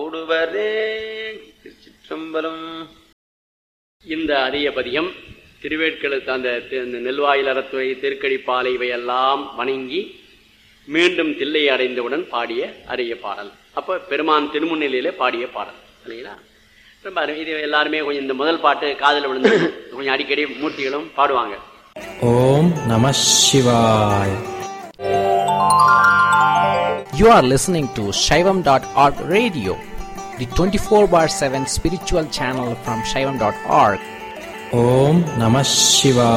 கூடுவரே திருச்சிற்றம்பலம் இந்த அரிய பதியம் திருவேட்களத்து அந்த தி- இந்த நெல்வாயிலறத்துறை திருக்கடிப்பாலை இவையெல்லாம் வணங்கி மீண்டும் தில்லை அடைந்தவுடன் பாடிய அரிய பாடல் அப்ப பெருமான் திருமுன்னிலையிலே பாடிய பாடல் இல்லைங்களா ரொம்ப அருமை. இது எல்லாருமே கொஞ்சம் இந்த முதல் பாட்டு காதல விழுந்து கொஞ்சம் அடிக்கடி மூர்த்திகளும் பாடுவாங்க ஓம் நம சிவாய் You are listening to Shaivam.org radio, the 24 bar 7 spiritual channel from Shaivam.org. ஓம் நம சிவாய்